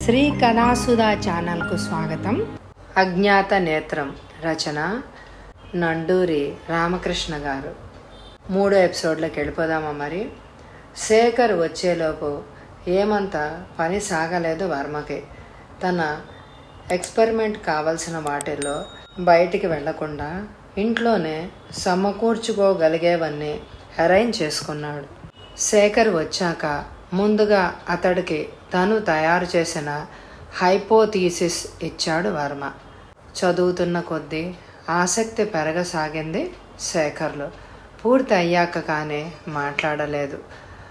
శ్రీ కళాసుధా ఛానల్కు స్వాగతం అజ్ఞాత నేత్రం రచన నండూరి రామకృష్ణ గారు మూడో ఎపిసోడ్లోకి వెళ్ళిపోదామా మరి శేఖర్ వచ్చేలోపు ఏమంత పని సాగలేదు వర్మకి తన ఎక్స్పెరిమెంట్ కావలసిన వాటిల్లో బయటికి వెళ్లకుండా ఇంట్లోనే సమకూర్చుకోగలిగేవన్నీ అరేంజ్ చేసుకున్నాడు శేఖర్ వచ్చాక ముందుగా అతడికి తను తయారు చేసిన హైపోథీసిస్ ఇచ్చాడు వర్మ చదువుతున్న కొద్దీ ఆసక్తి పెరగసాగింది శేఖర్లో పూర్తి అయ్యాక కానీ మాట్లాడలేదు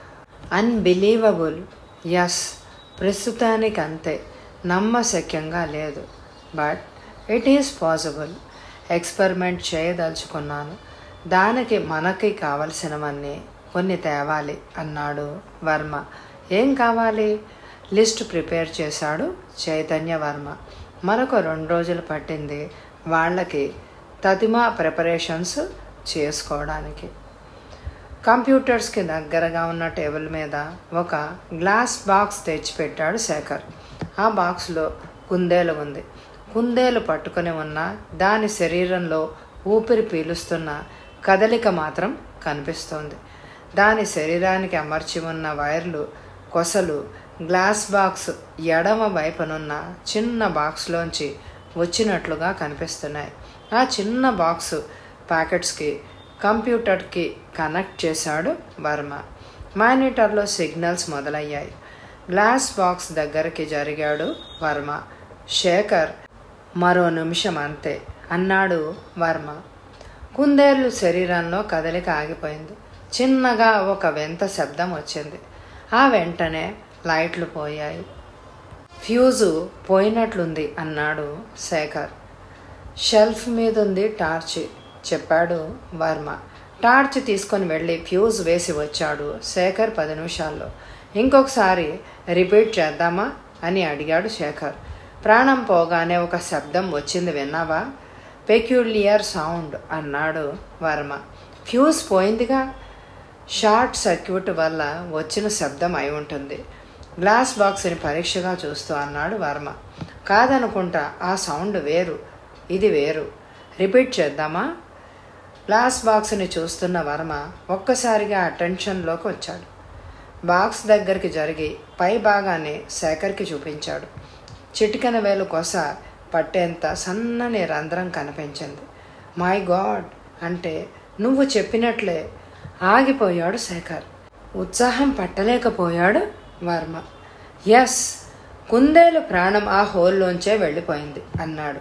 అన్బిలీవబుల్ ఎస్ ప్రస్తుతానికి అంతే నమ్మశక్యంగా లేదు but it is possible experiment చేయదలుచుకున్నాను దానికి మనకి కావలసినవన్నీ కొన్ని తేవాలి అన్నాడు వర్మ ఏం కావాలి లిస్ట్ ప్రిపేర్ చేశాడు చైతన్య వర్మ మరొక రెండు రోజులు పట్టింది వాళ్ళకి తదిమా ప్రిపరేషన్స్ చేసుకోవడానికి కంప్యూటర్స్కి దగ్గరగా ఉన్న టేబుల్ మీద ఒక గ్లాస్ బాక్స్ తెచ్చిపెట్టాడు శేఖర్ ఆ బాక్స్లో కుందేలు ఉంది కుందేలు పట్టుకొని ఉన్న దాని శరీరంలో ఊపిరి పీలుస్తున్న కదలిక మాత్రం కనిపిస్తోంది దాని శరీరానికి అమర్చి ఉన్న వైర్లు కొసలు గ్లాస్ బాక్స్ ఎడమ వైపునున్న చిన్న బాక్స్లోంచి వచ్చినట్లుగా కనిపిస్తున్నాయి ఆ చిన్న బాక్స్ ప్యాకెట్స్కి కంప్యూటర్కి కనెక్ట్ చేశాడు వర్మ మానిటర్లో సిగ్నల్స్ మొదలయ్యాయి గ్లాస్ బాక్స్ దగ్గరికి జరిగాడు వర్మ శేఖర్ మరో నిమిషం అంతే అన్నాడు వర్మ కుందేలు శరీరంలో కదలిక ఆగిపోయింది చిన్నగా ఒక వింత శబ్దం వచ్చింది ఆ వెంటనే లైట్లు పోయాయి ఫ్యూజు పోయినట్లుంది అన్నాడు శేఖర్ షెల్ఫ్ మీద ఉంది టార్చ్ చెప్పాడు వర్మ టార్చ్ తీసుకొని వెళ్ళి ఫ్యూజ్ వేసి వచ్చాడు శేఖర్ పది నిమిషాల్లో ఇంకొకసారి రిపీట్ చేద్దామా అని అడిగాడు శేఖర్ ప్రాణం పోగానే ఒక శబ్దం వచ్చింది విన్నావా పెక్యులియర్ సౌండ్ అన్నాడు వర్మ ఫ్యూజ్ పోయిందిగా షార్ట్ సర్క్యూట్ వల్ల వచ్చిన శబ్దం అయి ఉంటుంది గ్లాస్ బాక్స్ని పరీక్షగా చూస్తూ అన్నాడు వర్మ కాదనుకుంటా ఆ సౌండ్ వేరు ఇది వేరు రిపీట్ చేద్దామా గ్లాస్ బాక్స్ని చూస్తున్న వర్మ ఒక్కసారిగా అటెన్షన్లోకి వచ్చాడు బాక్స్ దగ్గరికి జరిగి పై భాగాన్ని శేఖర్కి చూపించాడు చిటికెన వేలు కొస పట్టేంత సన్నని రంధ్రం కనిపించింది మై గాడ్ అంటే నువ్వు చెప్పినట్లే ఆగిపోయాడు శేఖర్ ఉత్సాహం పట్టలేకపోయాడు వర్మ ఎస్ కుందేలు ప్రాణం ఆ హోల్లోంచే వెళ్ళిపోయింది అన్నాడు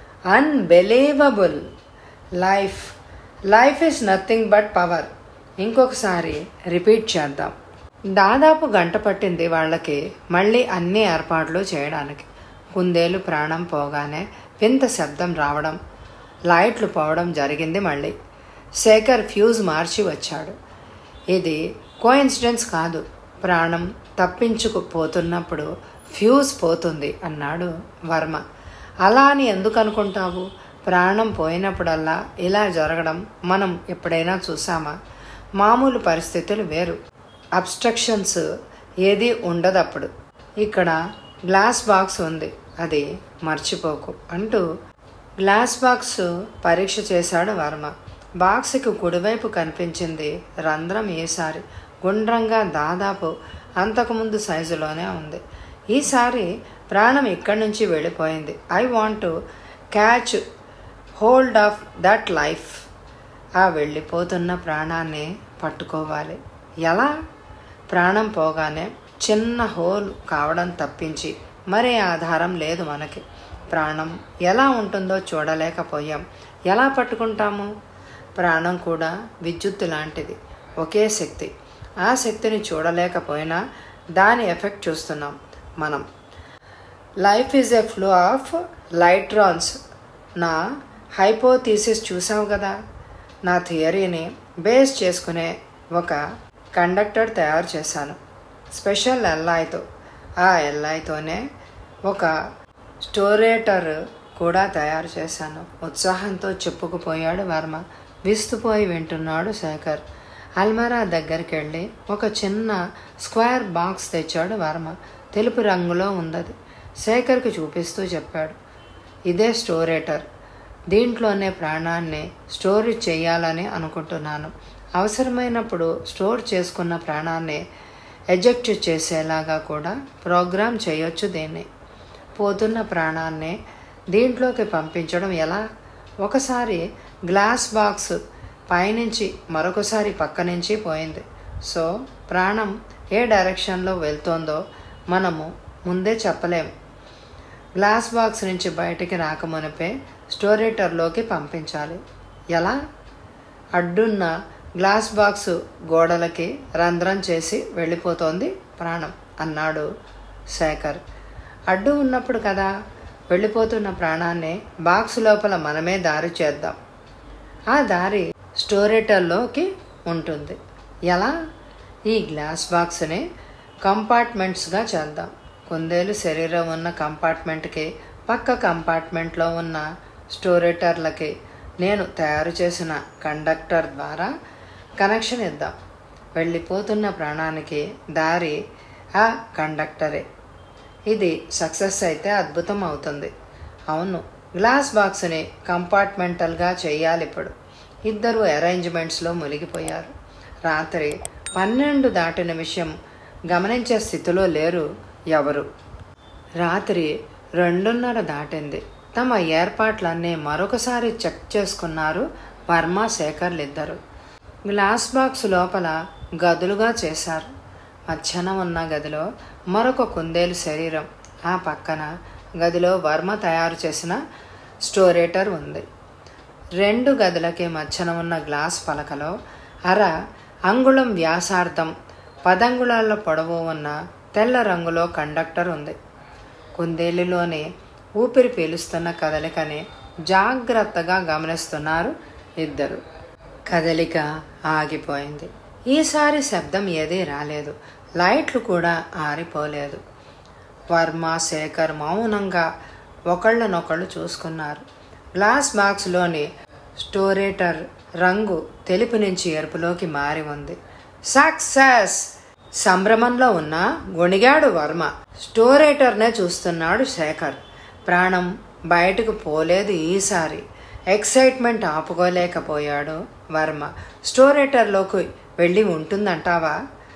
unbelievable life life is nothing but power ఇంకొకసారి రిపీట్ చేద్దాం దాదాపు గంట పట్టింది వాళ్ళకి మళ్ళీ అన్ని ఏర్పాట్లు చేయడానికి కుందేలు ప్రాణం పోగానే వింత శబ్దం రావడం లైట్లు పోవడం జరిగింది మళ్ళీ శేఖర్ ఫ్యూజ్ మార్చి వచ్చాడు ఇది కోయిన్సిడెన్స్ కాదు ప్రాణం తప్పించుకుపోతున్నప్పుడు ఫ్యూజ్ పోతుంది అన్నాడు వర్మ అలా అని ఎందుకు అనుకుంటావు ప్రాణం పోయినప్పుడల్లా ఇలా జరగడం మనం ఎప్పుడైనా చూసామా మామూలు పరిస్థితులు వేరు అబ్స్ట్రక్షన్స్ ఏది ఉండదప్పుడు ఇక్కడ గ్లాస్ బాక్స్ ఉంది అది మర్చిపోకు అంటూ గ్లాస్ బాక్స్ పరీక్ష చేశాడు వర్మ బాక్స్కి కుడివైపు కనిపించింది రంధ్రం ఈసారి గుండ్రంగా దాదాపు అంతకుముందు సైజులోనే ఉంది ఈసారి ప్రాణం ఇక్కడి నుంచి వెళ్ళిపోయింది I want to catch hold of that life ఆ వెళ్ళిపోతున్న ప్రాణాన్ని పట్టుకోవాలి ఎలా ప్రాణం పోగానే చిన్న హోల్ కావడం తప్పించి మరే ఆధారం లేదు మనకి ప్రాణం ఎలా ఉంటుందో చూడలేకపోయాం ఎలా పట్టుకుంటాము ప్రాణం కూడా విద్యుత్తు లాంటిది ఒకే శక్తి ఆ శక్తిని చూడలేకపోయినా దాని ఎఫెక్ట్ చూస్తున్నాం మనం life is a flow of lightrons నా హైపోథీసిస్ చూసావు కదా నా థియరీని బేస్ చేసుకునే ఒక కండక్టర్ తయారు చేశాను స్పెషల్ ఎల్లాయితో ఆ ఎల్లాయితోనే ఒక స్టోరేటర్ కూడా తయారు చేశాను ఉత్సాహంతో చెప్పుకుపోయాడు వర్మ విస్తుపోయి వింటున్నాడు శేఖర్ అల్మారా దగ్గరికి వెళ్ళి ఒక చిన్న స్క్వేర్ బాక్స్ తెచ్చాడు వర్మ తెలుపు రంగులో ఉన్నది శేఖర్కి చూపిస్తూ చెప్పాడు ఇదే స్టోరేటర్ దీంట్లోనే ప్రాణాన్ని స్టోర్ చేయాలని అనుకుంటున్నాను అవసరమైనప్పుడు స్టోర్ చేసుకున్న ప్రాణాన్ని ఎజెక్ట్ చేసేలాగా కూడా ప్రోగ్రామ్ చేయొచ్చు దీన్ని పోతున్న ప్రాణాన్ని దీంట్లోకి పంపించడం ఎలా ఒకసారి గ్లాస్ బాక్స్ పైనుంచి మరొకసారి పక్క నుంచి పోయింది సో ప్రాణం ఏ డైరెక్షన్లో వెళ్తోందో మనము ముందే చెప్పలేము గ్లాస్ బాక్స్ నుంచి బయటికి రాకమునిపే స్టోరేటర్లోకి పంపించాలి ఎలా అడ్డున్న గ్లాస్ బాక్స్ గోడలకి రంధ్రం చేసి వెళ్ళిపోతోంది ప్రాణం అన్నాడు శేఖర్ అడ్డు ఉన్నప్పుడు కదా వెళ్ళిపోతున్న ప్రాణాన్ని బాక్స్ లోపల మనమే దారి చేద్దాం ఆ దారి స్టోరేటర్లోకి ఉంటుంది ఎలా ఈ గ్లాస్ బాక్స్ని కంపార్ట్మెంట్స్గా చేద్దాం కుందేలు శరీరం ఉన్న కంపార్ట్మెంట్కి పక్క కంపార్ట్మెంట్లో ఉన్న స్టోరేటర్లకి నేను తయారు చేసిన కండక్టర్ ద్వారా కనెక్షన్ ఇద్దాం వెళ్ళిపోతున్న ప్రాణానికి దారి ఆ కండక్టరే ఇది సక్సెస్ అయితే అద్భుతం అవుతుంది అవును గ్లాస్ బాక్స్ని కంపార్ట్మెంటల్గా చేయాలి ఇప్పుడు ఇద్దరు అరేంజ్మెంట్స్లో మునిగిపోయారు రాత్రి పన్నెండు దాటిన విషయం గమనించే స్థితిలో లేరు ఎవరు రాత్రి రెండున్నర దాటింది తమ ఏర్పాట్లన్నీ మరొకసారి చెక్ చేసుకున్నారు వర్మ శేఖర్లు ఇద్దరు గ్లాస్ బాక్స్ లోపల గదులుగా చేశారు మధ్యాహ్నం ఉన్న గదిలో మరొక కుందేలు శరీరం ఆ పక్కన గదిలో వర్మ తయారు చేసిన స్టోరేటర్ ఉంది రెండు గదులకి మధ్యన ఉన్న గ్లాస్ పలకలో అర అంగుళం వ్యాసార్థం పదంగుళాల పొడవు ఉన్న తెల్ల రంగులో కండక్టర్ ఉంది కుందేలులోని ఊపిరి పీలుస్తున్న కదలికని జాగ్రత్తగా గమనిస్తున్నారు ఇద్దరు కదలిక ఆగిపోయింది ఈసారి శబ్దం ఏదీ రాలేదు లైట్లు కూడా ఆరిపోలేదు వర్మ శేఖర్ మౌనంగా ఒకళ్ళనొకళ్ళు చూసుకున్నారు గ్లాస్ బాక్స్లోని స్టోరేటర్ రంగు తెలుపు నుంచి ఎరుపులోకి మారి ఉంది సక్సెస్ సంభ్రమంలో ఉన్న గొణిగాడు వర్మ స్టోరేటర్నే చూస్తున్నాడు శేఖర్ ప్రాణం బయటకు పోలేదు ఈసారి ఎక్సైట్మెంట్ ఆపుకోలేకపోయాడు వర్మ స్టోరేటర్లోకి వెళ్ళి ఉంటుందంటావా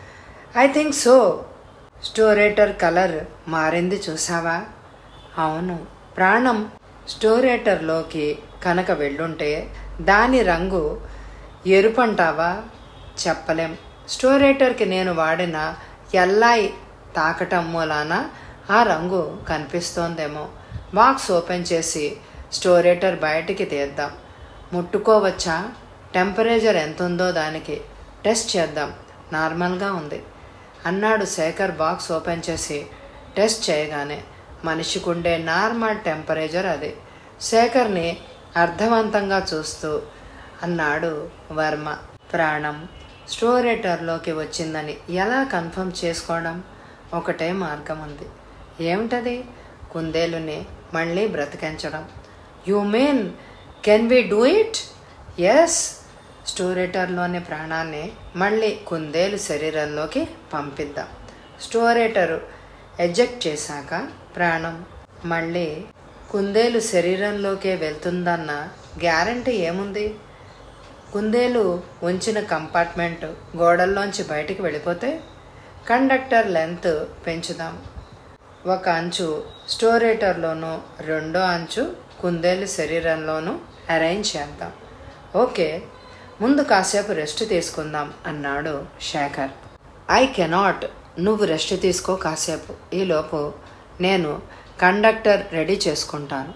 ఐ థింక్ సో స్టోరేటర్ కలర్ మారింది చూసావా అవును ప్రాణం స్టోరేటర్లోకి కనుక వెళ్ళుంటే దాని రంగు ఎరుపంటావా చెప్పలేం స్టోరేటర్కి నేను వాడిన ఎల్లాయి తాకటం మూలాన ఆ రంగు కనిపిస్తోందేమో బాక్స్ ఓపెన్ చేసి స్టోరేటర్ బయటికి తీద్దాం ముట్టుకోవచ్చా టెంపరేచర్ ఎంత ఉందో దానికి టెస్ట్ చేద్దాం నార్మల్గా ఉంది అన్నాడు శేఖర్ బాక్స్ ఓపెన్ చేసి టెస్ట్ చేయగానే మనిషికి ఉండే నార్మల్ టెంపరేచర్ అది శేఖర్ని అర్థవంతంగా చూస్తూ అన్నాడు వర్మ ప్రాణం స్టోరేటర్లోకి వచ్చిందని ఎలా కన్ఫర్మ్ చేసుకోవడం ఒకటే మార్గం ఉంది ఏమిటది కుందేలుని మళ్ళీ బ్రతికించడం you mean can we do it yes స్టోరేటర్లోని ప్రాణాన్ని మళ్ళీ కుందేలు శరీరంలోకి పంపిద్దాం స్టోరేటరు ఎజెక్ట్ చేశాక ప్రాణం మళ్ళీ కుందేలు శరీరంలోకే వెళ్తుందన్న గ్యారంటీ ఏముంది కుందేలు ఉంచిన కంపార్ట్మెంట్ గోడల్లోంచి బయటికి వెళ్ళిపోతే కండక్టర్ లెంత్ పెంచుదాం ఒక అంచు స్టోరేటర్లోనూ రెండో అంచు కుందేలు శరీరంలోనూ అరేంజ్ చేద్దాం ఓకే ముందు కాసేపు రెస్ట్ తీసుకుందాం అన్నాడు శేఖర్ ఐ కెనాట్ నువ్వు రెస్ట్ తీసుకో కాసేపు ఈలోపు నేను కండక్టర్ రెడీ చేసుకుంటాను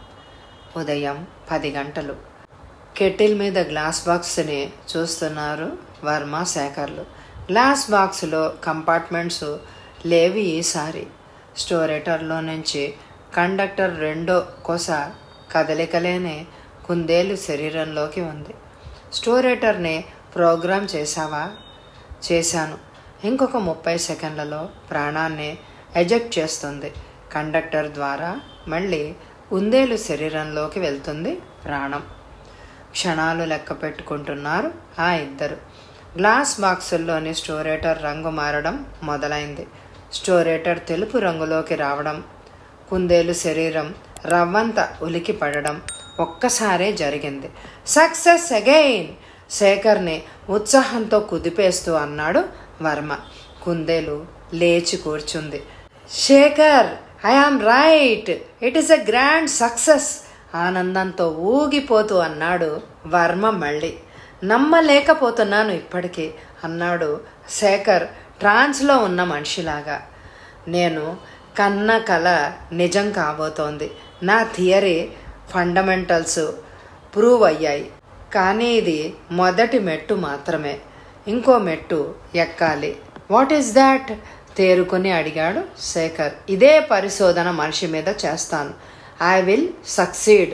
ఉదయం పది గంటలు కెటిల్ మీద గ్లాస్ బాక్స్ని చూస్తున్నారు వర్మ శేఖర్లు గ్లాస్ బాక్స్లో కంపార్ట్మెంట్స్ లేవి ఈసారి స్టోరేటర్లో నుంచి కండక్టర్ రెండో కొస కదలికలేని కుందేలు శరీరంలోకి ఉంది స్టోరేటర్ని ప్రోగ్రామ్ చేశావా చేశాను ఇంకొక ముప్పై సెకండ్లలో ప్రాణాన్ని ఎజెక్ట్ చేస్తుంది కండక్టర్ ద్వారా మళ్ళీ కుందేలు శరీరంలోకి వెళ్తుంది ప్రాణం క్షణాలు లెక్క పెట్టుకుంటున్నారు ఆ ఇద్దరు గ్లాస్ బాక్సుల్లోని స్టోరేటర్ రంగు మారడం మొదలైంది స్టోరేటర్ తెలుపు రంగులోకి రావడం కుందేలు శరీరం రవ్వంత ఉలికి పడడం ఒక్కసారే జరిగింది సక్సెస్ అగైన్ శేఖర్ని ఉత్సాహంతో కుదిపేస్తూ అన్నాడు వర్మ కుందేలు లేచి కూర్చుంది Shekhar I am right it is a grand success ఆనందంతో ఊగిపోతూ అన్నాడు వర్మ మళ్ళీ నమ్మలేకపోతున్నాను ఇప్పటికీ అన్నాడు శేఖర్ ట్రాన్స్లో ఉన్న మనిషిలాగా నేను కన్న కల నిజం కాబోతోంది నా థియరీ ఫండమెంటల్స్ ప్రూవ్ అయ్యాయి కానీ ఇది మొదటి మెట్టు మాత్రమే ఇంకో మెట్టు ఎక్కాలి వాట్ ఈస్ దాట్ తేరుకొని అడిగాడు శేఖర్ ఇదే పరిశోధన మనిషి మీద చేస్తాను I will succeed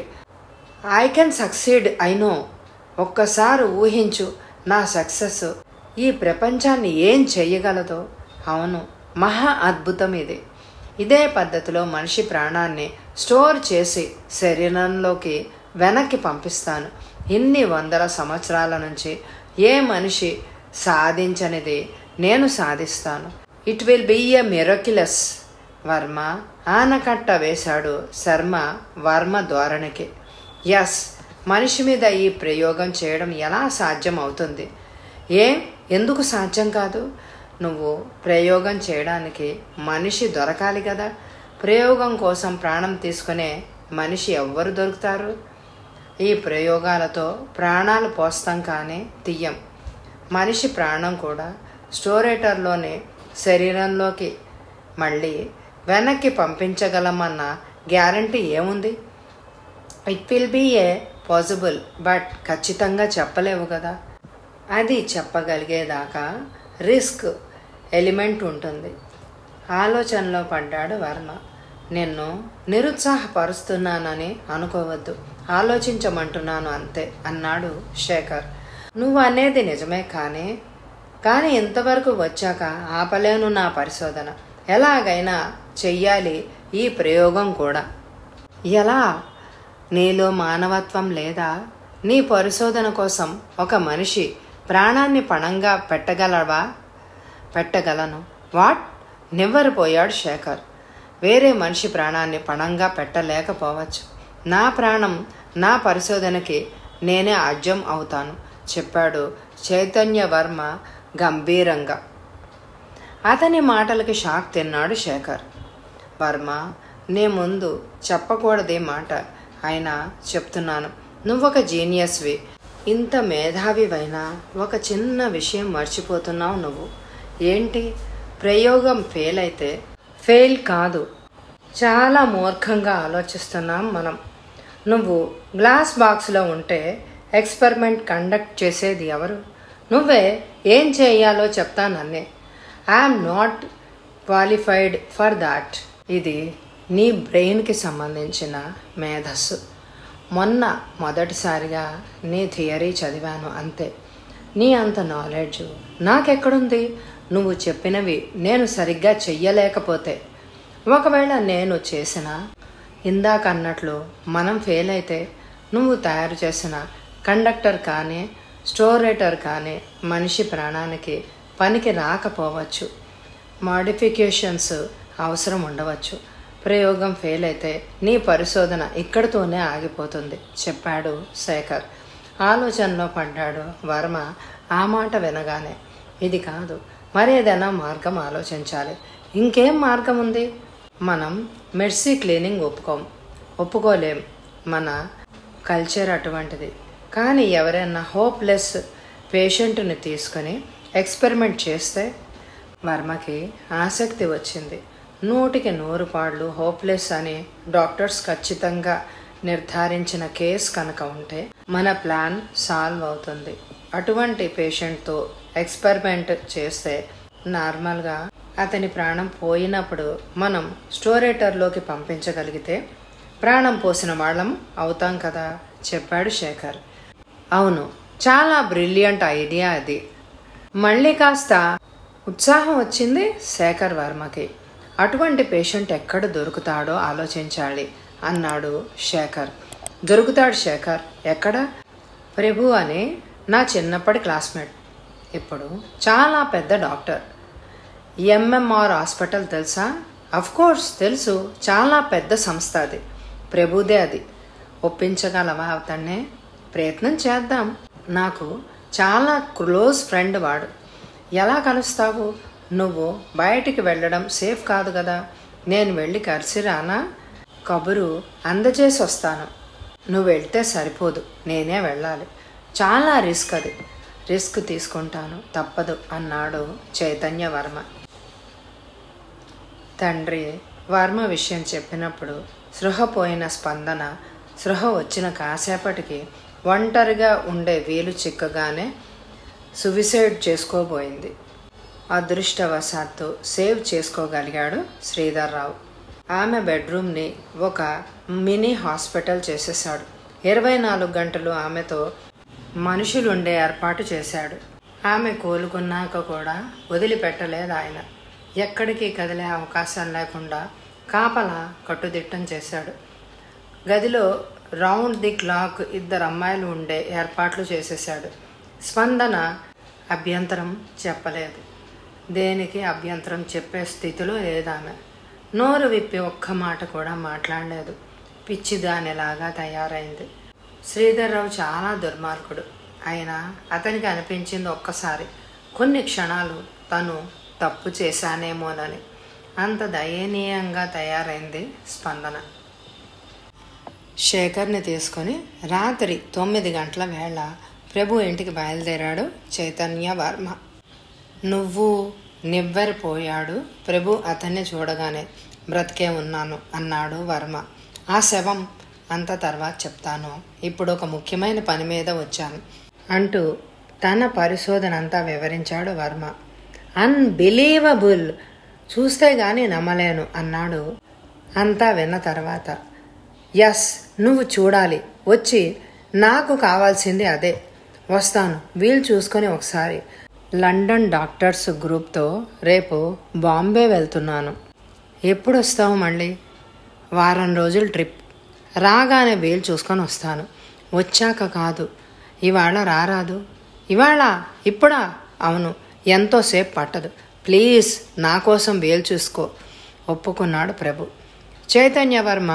I can succeed I know ఒక్కసారి ఊహించు నా సక్సెస్ ఈ ప్రపంచాన్ని ఏం చెయ్యగలదో అవును మహా అద్భుతం ఇది ఇదే పద్ధతిలో మనిషి ప్రాణాన్ని స్టోర్ చేసి శరీరంలోకి వెనక్కి పంపిస్తాను ఇన్ని వందల సంవత్సరాల నుంచి ఏ మనిషి సాధించనిది నేను సాధిస్తాను it will be a miraculous Varma ఆనకట్ట వేశాడు శర్మ వర్మ ధోరణికి ఎస్ మనిషి మీద ఈ ప్రయోగం చేయడం ఎలా సాధ్యం అవుతుంది ఏం ఎందుకు సాధ్యం కాదు నువ్వు ప్రయోగం చేయడానికి మనిషి దొరకాలి కదా ప్రయోగం కోసం ప్రాణం తీసుకునే మనిషి ఎవ్వరు దొరుకుతారు ఈ ప్రయోగాలతో ప్రాణాలు పోస్తాం కానీ తీయం మనిషి ప్రాణం కూడా స్టోరేటర్లోనే శరీరంలోకి మళ్ళీ వెనక్కి పంపించగలమన్న గ్యారంటీ ఏముంది it will be a possible but ఖచ్చితంగా చెప్పలేవు కదా అది చెప్పగలిగేదాకా రిస్క్ ఎలిమెంట్ ఉంటుంది ఆలోచనలో పడ్డాడు వర్మ నిన్ను నిరుత్సాహపరుస్తున్నానని అనుకోవద్దు ఆలోచించమంటున్నాను అంతే అన్నాడు శేఖర్ నువ్వు అనేది నిజమే కానీ కానీ ఇంతవరకు వచ్చాక ఆపలేను నా పరిశోధన ఎలాగైనా చెయ్యాలి ఈ ప్రయోగం కూడా ఎలా నీలో మానవత్వం లేదా నీ పరిశోధన కోసం ఒక మనిషి ప్రాణాన్ని పణంగా పెట్టగలవా పెట్టగలను వాట్ నివ్వరిపోయాడు శేఖర్ వేరే మనిషి ప్రాణాన్ని పణంగా పెట్టలేకపోవచ్చు నా ప్రాణం నా పరిశోధనకి నేనే అజ్యం అవుతాను చెప్పాడు చైతన్య వర్మ గంభీరంగా అతని మాటలకి షాక్ తిన్నాడు శేఖర్ వర్మ నే ముందు చెప్పకూడదే మాట అయినా చెప్తున్నాను నువ్వొక జీనియస్వి ఇంత మేధావివైనా ఒక చిన్న విషయం మర్చిపోతున్నావు నువ్వు ఏంటి ప్రయోగం ఫెయిల్ అయితే ఫెయిల్ కాదు చాలా మూర్ఖంగా ఆలోచిస్తున్నాం మనం నువ్వు గ్లాస్ బాక్స్లో ఉంటే ఎక్స్పెరిమెంట్ కండక్ట్ చేసేది ఎవరు నువ్వే ఏం చేయాలో చెప్తానన్నే I'm not qualified for that ఇది నీ బ్రెయిన్కి సంబంధించిన మేధస్సు మొన్న మొదటిసారిగా నీ థియరీ చదివాను అంతే నీ అంత నాలెడ్జ్ నాకెక్కడుంది నువ్వు చెప్పినవి నేను సరిగ్గా చెయ్యలేకపోతే ఒకవేళ నేను చేసిన ఇందాక అన్నట్లు మనం ఫెయిల్ అయితే నువ్వు తయారు చేసిన కండక్టర్ కానీ స్టోరేటర్ కానీ మనిషి ప్రాణానికి పనికి రాకపోవచ్చు మాడిఫికేషన్స్ అవసరం ఉండవచ్చు ప్రయోగం ఫెయిల్ అయితే నీ పరిశోధన ఇక్కడితోనే ఆగిపోతుంది చెప్పాడు శేఖర్ ఆలోచనలో పడ్డాడు వర్మ ఆ మాట వినగానే ఇది కాదు మరేదైనా మార్గం ఆలోచించాలి ఇంకేం మార్గం ఉంది మనం మెర్సీ క్లీనింగ్ ఒప్పుకోం ఒప్పుకోలేం మన కల్చర్ అటువంటిది కానీ ఎవరైనా హోప్లెస్ పేషెంట్ని తీసుకొని ఎక్స్పెరిమెంట్ చేస్తే వర్మకి ఆసక్తి వచ్చింది నూటికి నూరు పాళ్ళు హోప్లెస్ అని డాక్టర్స్ ఖచ్చితంగా నిర్ధారించిన కేస్ కనుక ఉంటే మన ప్లాన్ సాల్వ్ అవుతుంది అటువంటి పేషెంట్తో ఎక్స్పెరిమెంట్ చేస్తే నార్మల్గా అతని ప్రాణం పోయినప్పుడు మనం స్టోరేటర్లోకి పంపించగలిగితే ప్రాణం పోసిన వాళ్ళం అవుతాం కదా చెప్పాడు శేఖర్ అవును చాలా బ్రిలియంట్ ఐడియా అది మళ్ళీ కాస్త ఉత్సాహం వచ్చింది శేఖర్ వర్మకి అటువంటి పేషెంట్ ఎక్కడ దొరుకుతాడో ఆలోచించాలి అన్నాడు శేఖర్ దొరుకుతాడు శేఖర్ ఎక్కడ ప్రభు అని నా చిన్నప్పటి క్లాస్మేట్ ఇప్పుడు చాలా పెద్ద డాక్టర్ ఎంఎంఆర్ హాస్పిటల్ తెలుసా అఫ్ కోర్స్ తెలుసు చాలా పెద్ద సంస్థ అది ప్రభుదే అది ఒప్పించగలవా అతన్నే ప్రయత్నం చేద్దాం నాకు చాలా క్లోజ్ ఫ్రెండ్ వాడు ఎలా కలుస్తావు నువ్వు బయటికి వెళ్ళడం సేఫ్ కాదు కదా నేను వెళ్ళి కలిసి రానా కబురు అందజేసి వస్తాను నువ్వు వెళ్తే సరిపోదు నేనే వెళ్ళాలి చాలా రిస్క్ అది రిస్క్ తీసుకుంటాను తప్పదు అన్నాడు చైతన్య వర్మ తండ్రి వర్మ విషయం చెప్పినప్పుడు స్పృహపోయిన స్పందన స్పృహ వచ్చిన కాసేపటికి ఒంటరిగా ఉండే వీలు చిక్కగానే సువిసైడ్ చేసుకోబోయింది అదృష్టవశాత్తు సేవ్ చేసుకోగలిగాడు శ్రీధర్రావు ఆమె బెడ్రూమ్ని ఒక మినీ హాస్పిటల్ చేసేశాడు ఇరవై నాలుగు గంటలు ఆమెతో మనుషులు ఉండే ఏర్పాటు చేశాడు ఆమె కోలుకున్నాక కూడా వదిలిపెట్టలేదు ఆయన ఎక్కడికి కదిలే అవకాశం లేకుండా కాపలా కట్టుదిట్టం చేశాడు గదిలో రౌండ్ ది క్లాక్ ఇద్దరు అమ్మాయిలు ఉండే ఏర్పాట్లు చేసేశాడు స్పందన అభ్యంతరం చెప్పలేదు దేనికి అభ్యంతరం చెప్పే స్థితిలో లేదామె నోరు విప్పి ఒక్క మాట కూడా మాట్లాడలేదు పిచ్చిదానిలాగా తయారైంది శ్రీధర్రావు చాలా దుర్మార్గుడు అయినా అతనికి అనిపించింది ఒక్కసారి కొన్ని క్షణాలు తను తప్పు చేశానేమోనని అంత దయనీయంగా తయారైంది స్పందన శేఖర్ని తీసుకొని రాత్రి తొమ్మిది గంటల వేళ ప్రభు ఇంటికి బయలుదేరాడు చైతన్య వర్మ నువ్వు నివ్వెరపోయాడు ప్రభు అతన్ని చూడగానే బ్రతికే ఉన్నాను అన్నాడు వర్మ ఆ శవం అంత తర్వాత చెప్తాను ఇప్పుడు ఒక ముఖ్యమైన పని మీద వచ్చాను అంటూ తన పరిశోధన అంతా వివరించాడు వర్మ అన్బిలీవబుల్ చూస్తే గాని నమ్మలేను అన్నాడు అంతా విన్న తర్వాత ఎస్ నువ్వు చూడాలి వచ్చి నాకు కావాల్సింది అదే వస్తాను వీలు చూసుకొని ఒకసారి లండన్ డాక్టర్స్ గ్రూప్తో రేపు బాంబే వెళ్తున్నాను ఎప్పుడు వస్తావు మళ్ళీ వారం రోజులు ట్రిప్ రాగానే వీలు చూసుకొని వస్తాను వచ్చాక కాదు ఇవాళ రారాదు ఇవాళ ఇప్పుడా అవును ఎంతోసేపు పట్టదు ప్లీజ్ నా కోసం వీలు చూసుకో ఒప్పుకున్నాడు ప్రభు చైతన్య వర్మ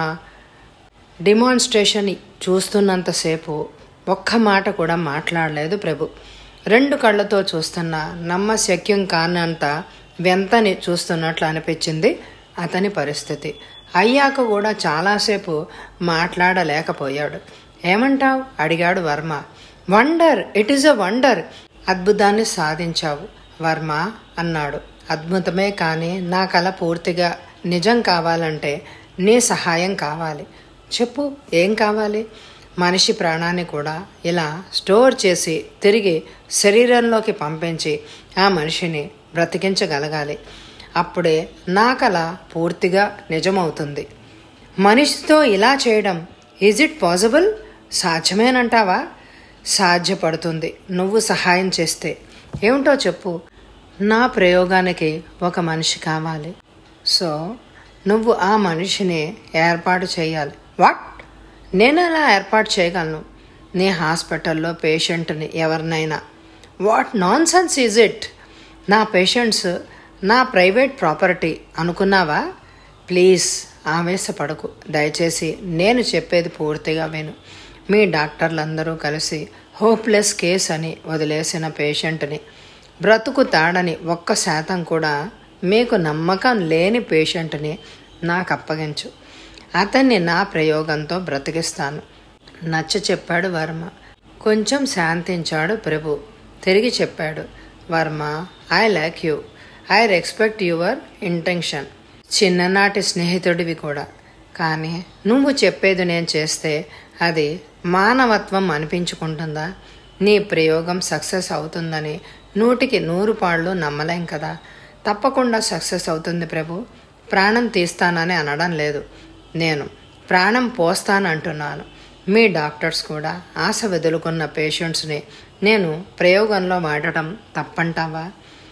డిమాన్స్ట్రేషన్ చూస్తున్నంతసేపు ఒక్క మాట కూడా మాట్లాడలేదు ప్రభు రెండు కళ్ళతో చూస్తున్న నమ్మశక్యం కానంత వెంతని చూస్తున్నట్లు అనిపించింది అతని పరిస్థితి అయ్యాక కూడా చాలాసేపు మాట్లాడలేకపోయాడు ఏమంటావు అడిగాడు Varma wonder it is a wonder అద్భుతాన్ని సాధించావు వర్మ అన్నాడు అద్భుతమే కానీ నా కళ పూర్తిగా నిజం కావాలంటే నీ సహాయం కావాలి చెప్పు ఏం కావాలి మనిషి ప్రాణాన్ని కూడా ఇలా స్టోర్ చేసి తిరిగి శరీరంలోకి పంపించి ఆ మనిషిని బ్రతికించగలగాలి అప్పుడే నా కళ పూర్తిగా నిజమవుతుంది మనిషితో ఇలా చేయడం ఈజ్ ఇట్ పాసిబుల్ సాధ్యమేనంటావా సాధ్యపడుతుంది నువ్వు సహాయం చేస్తే ఏమిటో చెప్పు నా ప్రయోగానికి ఒక మనిషి కావాలి సో నువ్వు ఆ మనిషిని ఏర్పాటు చేయాలి వాట్ నేను ఎలా ఏర్పాటు చేయగలను నీ హాస్పిటల్లో పేషెంట్ని ఎవరినైనా what nonsense is it నా పేషెంట్స్ నా ప్రైవేట్ ప్రాపర్టీ అనుకున్నావా ప్లీజ్ ఆవేశపడకు దయచేసి నేను చెప్పేది పూర్తిగా విను మీ డాక్టర్లందరూ కలిసి హోప్లెస్ కేస్ అని వదిలేసిన పేషెంట్ని బ్రతుకుతాడని ఒక్క శాతం కూడా మీకు నమ్మకం లేని పేషెంట్ని నాకు అప్పగించు అతన్ని నా ప్రయోగంతో బ్రతికిస్తాను నచ్చ చెప్పాడు వర్మ కొంచెం శాంతించాడు ప్రభు తిరిగి చెప్పాడు Varma I like you I respect your intention చిన్ననాటి స్నేహితుడివి కూడా కానీ నువ్వు చెప్పేది నేను చేస్తే అది మానవత్వం అనిపించుకుంటుందా నీ ప్రయోగం సక్సెస్ అవుతుందని నూటికి నూరు పాళ్ళు నమ్మలేం కదా తప్పకుండా సక్సెస్ అవుతుంది ప్రభు ప్రాణం తీస్తానని అనడం లేదు నేను ప్రాణం పోస్తానంటున్నాను మీ డాక్టర్స్ కూడా ఆశ వదులుకున్న పేషెంట్స్ని నేను ప్రయోగంలో వాడటం తప్పంటావా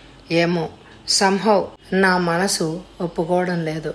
ఏమో సంహవ్ నా మనసు ఒప్పుకోవడం లేదు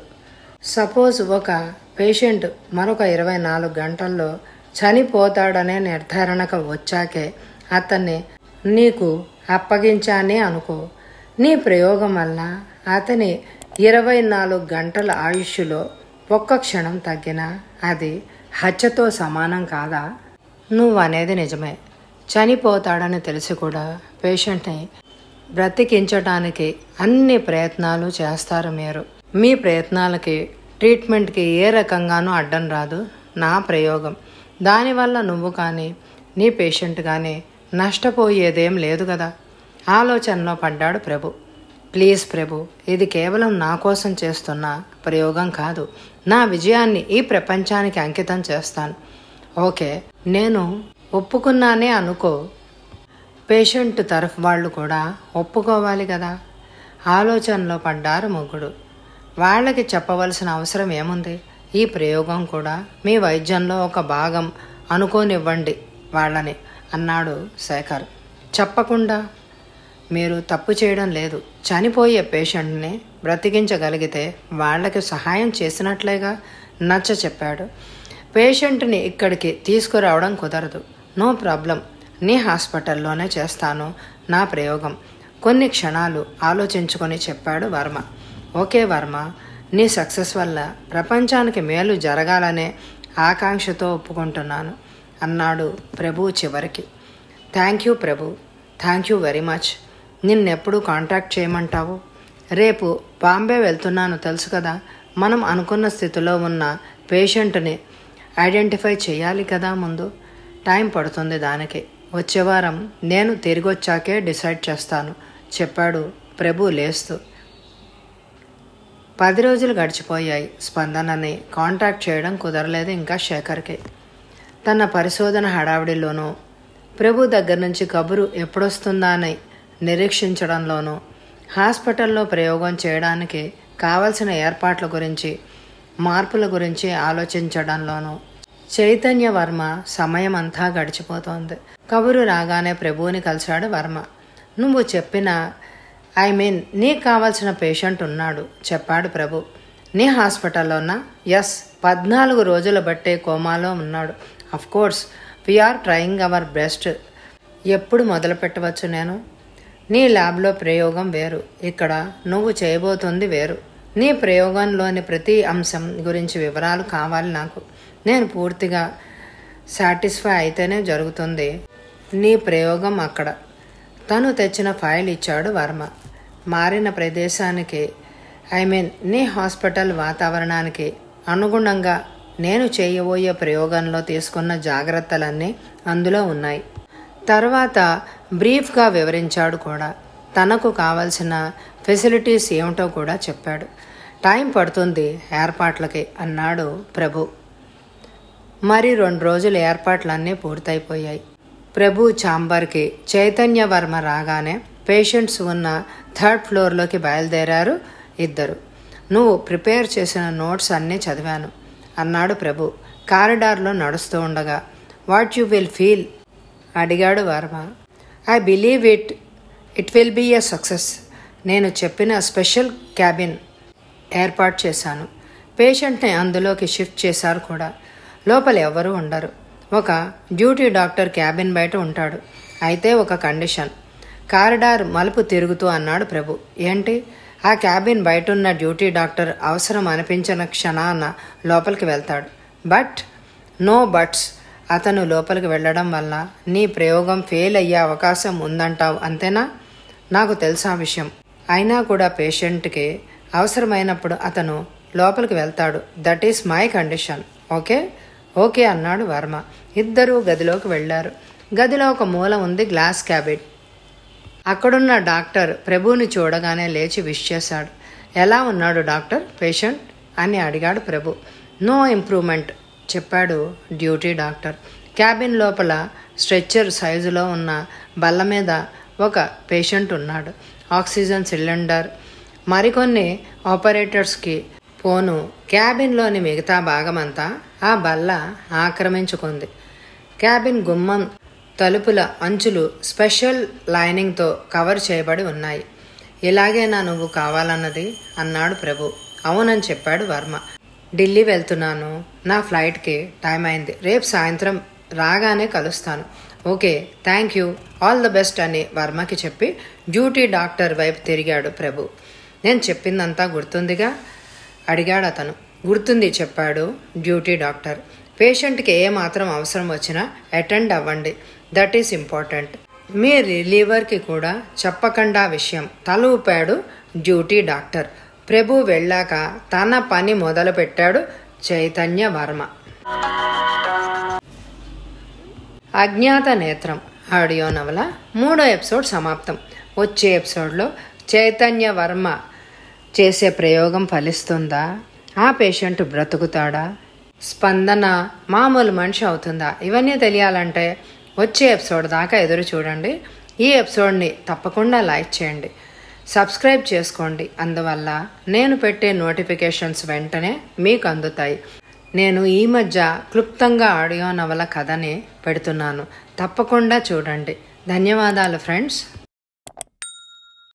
సపోజ్ ఒక పేషెంట్ మరొక ఇరవై నాలుగు గంటల్లో చనిపోతాడనే నిర్ధారణకు వచ్చాకే అతన్ని నీకు అప్పగించానే అనుకో నీ ప్రయోగం వల్ల అతని ఇరవై నాలుగు గంటల ఆయుష్లో ఒక్క క్షణం తగ్గినా అది హత్యతో సమానం కాదా నువ్వు అనేది నిజమే చనిపోతాడని తెలిసి కూడా పేషెంట్ని బ్రతికించడానికి అన్ని ప్రయత్నాలు చేస్తారు మీరు మీ ప్రయత్నాలకి ట్రీట్మెంట్కి ఏ రకంగానూ అడ్డం రాదు నా ప్రయోగం దానివల్ల నువ్వు కానీ నీ పేషెంట్ కానీ నష్టపోయేదేం లేదు కదా ఆలోచనలో పడ్డాడు ప్రభు ప్లీజ్ ప్రభు ఇది కేవలం నా కోసం చేస్తున్న ప్రయోగం కాదు నా విజయాన్ని ఈ ప్రపంచానికి అంకితం చేస్తాను ఓకే నేను ఒప్పుకున్నానే అనుకో పేషెంట్ తరఫు వాళ్ళు కూడా ఒప్పుకోవాలి కదా ఆలోచనలో పడ్డారు ముగ్గుడు వాళ్ళకి చెప్పవలసిన అవసరం ఏముంది ఈ ప్రయోగం కూడా మీ వైద్యంలో ఒక భాగం అనుకోనివ్వండి వాళ్ళని అన్నాడు శేఖర్ చెప్పకుండా మీరు తప్పు చేయడం లేదు చనిపోయే పేషెంట్ని బ్రతికించగలిగితే వాళ్ళకి సహాయం చేసినట్లేగా నచ్చ చెప్పాడు పేషెంట్ని ఇక్కడికి తీసుకురావడం కుదరదు నో ప్రాబ్లం నీ హాస్పిటల్లోనే చేస్తాను నా ప్రయోగం కొన్ని క్షణాలు ఆలోచించుకొని చెప్పాడు వర్మ ఓకే వర్మ నీ సక్సెస్ వల్ల ప్రపంచానికి మేలు జరగాలనే ఆకాంక్షతో ఒప్పుకుంటున్నాను అన్నాడు ప్రభు చివరికి thank you Prabhu thank you very much నిన్నెప్పుడు కాంటాక్ట్ చేయమంటావు రేపు బాంబే వెళ్తున్నాను తెలుసు కదా మనం అనుకున్న స్థితిలో ఉన్న పేషెంట్ని ఐడెంటిఫై చేయాలి కదా ముందు టైం పడుతుంది దానికి వచ్చే వారం నేను తిరిగి వచ్చాకే డిసైడ్ చేస్తాను చెప్పాడు ప్రభు లేస్తూ పది రోజులు గడిచిపోయాయి స్పందనని కాంటాక్ట్ చేయడం కుదరలేదు ఇంకా శేఖర్కి తన పరిశోధన హడావిడిలోనూ ప్రభు దగ్గర నుంచి కబురు ఎప్పుడొస్తుందా అని నిరీక్షించడంలోనూ హాస్పిటల్లో ప్రయోగం చేయడానికి కావలసిన ఏర్పాట్ల గురించి మార్పుల గురించి ఆలోచించడంలోనూ చైతన్య వర్మ సమయం అంతా గడిచిపోతోంది కబురు రాగానే ప్రభువుని కలిశాడు వర్మ నువ్వు చెప్పిన ఐ మీన్ నీకు కావాల్సిన పేషెంట్ ఉన్నాడు చెప్పాడు ప్రభు నీ హాస్పిటల్లోనా ఎస్ పద్నాలుగు రోజుల బట్టే కోమాలో ఉన్నాడు of course we are trying our best ఎప్పుడు మొదలు పెట్టవచ్చు నేను నీ ల్యాబ్లో ప్రయోగం వేరు ఇక్కడ నువ్వు చేయబోతుంది వేరు నీ ప్రయోగంలోని ప్రతి అంశం గురించి వివరాలు కావాలి నాకు నేను పూర్తిగా సాటిస్ఫై అయితేనే జరుగుతుంది నీ ప్రయోగం అక్కడ తను తెచ్చిన ఫైల్ ఇచ్చాడు వర్మ మారిన ప్రదేశానికి ఐ మీన్ నీ హాస్పిటల్ వాతావరణానికి అనుగుణంగా నేను చేయబోయే ప్రయోగంలో తీసుకున్న జాగ్రత్తలన్నీ అందులో ఉన్నాయి తర్వాత బ్రీఫ్గా వివరించాడు కూడా తనకు కావలసిన ఫెసిలిటీస్ ఏమిటో కూడా చెప్పాడు టైం పడుతుంది ఏర్పాట్లకి అన్నాడు ప్రభు మరి రెండు రోజులు ఏర్పాట్లన్నీ పూర్తయిపోయాయి ప్రభు ఛాంబర్కి చైతన్య వర్మ రాగానే పేషెంట్స్ ఉన్న థర్డ్ ఫ్లోర్లోకి బయలుదేరారు ఇద్దరు నువ్వు ప్రిపేర్ చేసిన నోట్స్ అన్నీ చదివాను అన్నాడు ప్రభు కారిడార్లో నడుస్తూ ఉండగా వాట్ యు విల్ ఫీల్ అడిగాడు Varma I believe it it will be a success నేను చెప్పిన స్పెషల్ క్యాబిన్ ఏర్పాటు చేశాను పేషెంట్ని అందులోకి షిఫ్ట్ చేశారు కూడా లోపల ఎవరూ ఉండరు ఒక డ్యూటీ డాక్టర్ క్యాబిన్ బయట ఉంటాడు అయితే ఒక కండిషన్ కారిడార్ మలుపు తిరుగుతూ అన్నాడు ప్రభు ఏంటి ఆ క్యాబిన్ బయట ఉన్న డ్యూటీ డాక్టర్ అవసరం అనిపించిన క్షణాన లోపలికి వెళ్తాడు బట్ నో బట్స్ అతను లోపలికి వెళ్ళడం వల్ల నీ ప్రయోగం ఫెయిల్ అయ్యే అవకాశం ఉందంటావు అంతేనా నాకు తెలుసా విషయం అయినా కూడా పేషెంట్కి అవసరమైనప్పుడు అతను లోపలికి వెళ్తాడు that is my condition okay okay అన్నాడు వర్మ ఇద్దరూ గదిలోకి వెళ్ళారు గదిలో ఒక మూల ఉంది గ్లాస్ క్యాబిన్ అక్కడున్న డాక్టర్ ప్రభుని చూడగానే లేచి విష్ చేశాడు ఎలా ఉన్నాడు డాక్టర్ పేషెంట్ అని అడిగాడు ప్రభు నో ఇంప్రూవ్మెంట్ చెప్పాడు డ్యూటీ డాక్టర్ క్యాబిన్ లోపల స్ట్రెచ్చర్ సైజులో ఉన్న బల్ల మీద ఒక పేషెంట్ ఉన్నాడు ఆక్సిజన్ సిలిండర్ మరికొన్ని ఆపరేటర్స్కి పోను క్యాబిన్లోని మిగతా భాగమంతా ఆ బల్ల ఆక్రమించుకుంది క్యాబిన్ గుమ్మం తలుపుల అంచులు స్పెషల్ లైనింగ్తో కవర్ చేయబడి ఉన్నాయి ఇలాగేనా నువ్వు కావాలన్నది అన్నాడు ప్రభు అవునని చెప్పాడు వర్మ ఢిల్లీ వెళ్తున్నాను నా ఫ్లైట్కి టైం అయింది రేపు సాయంత్రం రాగానే కలుస్తాను okay thank you all the best అని వర్మకి చెప్పి డ్యూటీ డాక్టర్ వైపు తిరిగాడు ప్రభు నేను చెప్పిందంతా గుర్తుందిగా అడిగాడు అతను గుర్తుంది చెప్పాడు డ్యూటీ డాక్టర్ పేషెంట్కి ఏ మాత్రం అవసరం వచ్చినా అటెండ్ అవ్వండి దట్ ఈస్ ఇంపార్టెంట్ మీ రిలీవర్కి కూడా చెప్పకుండా విషయం తల ఊపాడు డ్యూటీ డాక్టర్ ప్రభు వెళ్ళాక తన పని మొదలుపెట్టాడు చైతన్య వర్మ అజ్ఞాత నేత్రం ఆడియో నవల మూడో ఎపిసోడ్ సమాప్తం వచ్చే ఎపిసోడ్లో చైతన్య వర్మ చేసే ప్రయోగం ఫలిస్తుందా ఆ పేషెంట్ బ్రతుకుతాడా స్పందన మామూలు మనిషి అవుతుందా ఇవన్నీ తెలియాలంటే వచ్చే ఎపిసోడ్ దాకా ఎదురు చూడండి ఈ ఎపిసోడ్ని తప్పకుండా లైక్ చేయండి సబ్స్క్రైబ్ చేసుకోండి అందువల్ల నేను పెట్టే నోటిఫికేషన్స్ వెంటనే మీకు అందుతాయి నేను ఈ మధ్య క్లుప్తంగా ఆడియో నవల కథని పెడుతున్నాను తప్పకుండా చూడండి ధన్యవాదాలు ఫ్రెండ్స్